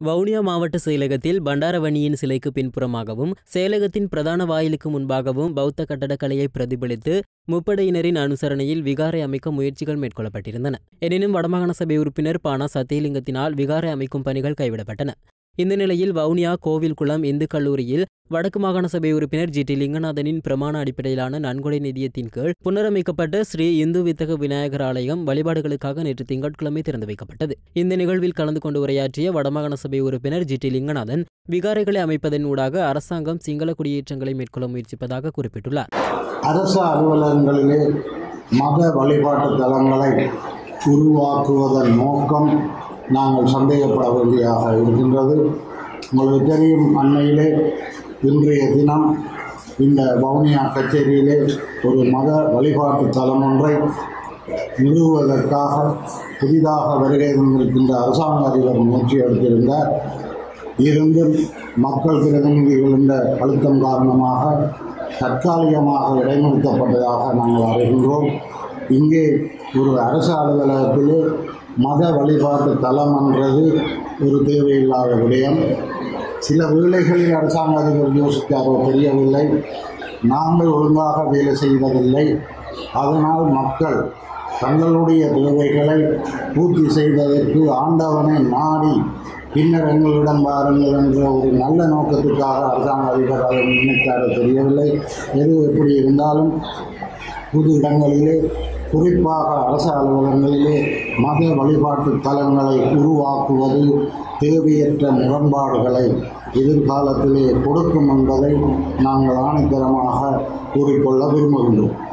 வவுனியா மாவட்ட செயலகத்தில் பண்டாரவணியின் சிலைக்கு பின்புறமாகவும் செயலகத்தின் பிரதான வாயிலுக்கு முன்பாகவும் பௌத்த கட்டடக்கலையை பிரதிபலித்து முப்படையினரின் அனுசரணையில் விகாரை அமைக்க முயற்சிகள் மேற்கொள்ளப்பட்டிருந்தன எனினும் வடமாகாண சபை உறுப்பினர் பானா சத்தியலிங்கத்தினால் விகாரை அமைக்கும் பணிகள் கைவிடப்பட்டன இந்த நிலையில் வவுனியா கோவில்குளம் இந்து கல்லூரியில் வடக்கு மாகாண சபை உறுப்பினர் ஜி டி லிங்கநாதனின் பிரமாண அடிப்படையிலான நன்கொடை நிதியத்தின் கீழ் புனரமைக்கப்பட்ட ஸ்ரீ இந்து வித்தக விநாயகர் ஆலயம் வழிபாடுகளுக்காக நேற்று திங்கட்கிழமை திறந்து வைக்கப்பட்டது இந்த நிகழ்வில் கலந்து கொண்டு உரையாற்றிய வடமாகாண சபை உறுப்பினர் ஜி டி லிங்கநாதன் விகாரைகளை அமைப்பதன் ஊடாக அரசாங்கம் சிங்கள குடியேற்றங்களை மேற்கொள்ள முயற்சிப்பதாக குறிப்பிட்டுள்ளார் அரசு அலுவலகங்களிலே மத வழிபாட்டு தலங்களை உருவாக்குவதன் நோக்கம் நாங்கள் சந்தேகப்பட வேண்டியதாக இருக்கின்றது உங்களுக்கு தெரியும் அண்மையிலே இன்றைய தினம் இந்த வவுனியா கச்சேரியிலே ஒரு மத வழிபாட்டு தலம் ஒன்றை நிறுவுவதற்காக புதிதாக வருகை தந்திருக்கின்ற அரசாங்க அதிபர் முயற்சி எடுத்திருந்தார் இருந்தும் மக்கள் பிரதிநிதிகள் என்ற அழுத்தம் காரணமாக தற்காலிகமாக இடைநிறுத்தப்பட்டதாக நாங்கள் அறிகின்றோம் இங்கே ஒரு அரசு அலுவலகத்திலே மத வழிபாட்டு தலம் என்றது ஒரு தேவையில்லாத விடயம் சில வேளைகளில் அரசாங்க அதிபர் யோசித்தாரோ தெரியவில்லை நாங்கள் ஒழுங்காக வேலை செய்வதில்லை அதனால் மக்கள் தங்களுடைய தேவைகளை பூர்த்தி செய்வதற்கு ஆண்டவனை நாடி பின்னர் எங்களிடம் வாருங்கள் என்ற ஒரு நல்ல நோக்கத்துக்காக அரசாங்க அதிபர் அதை நினைத்தாரோ தெரியவில்லை எது எப்படி இருந்தாலும் புது இடங்களிலே குறிப்பாக அரசு அலுவலகங்களிலே மத வழிபாட்டு தலங்களை உருவாக்குவது தேவையற்ற முரண்பாடுகளை எதிர்காலத்திலே கொடுக்கும் என்பதை நாங்கள் ஆணித்தரமாக கூறிக்கொள்ள விரும்புகின்றோம்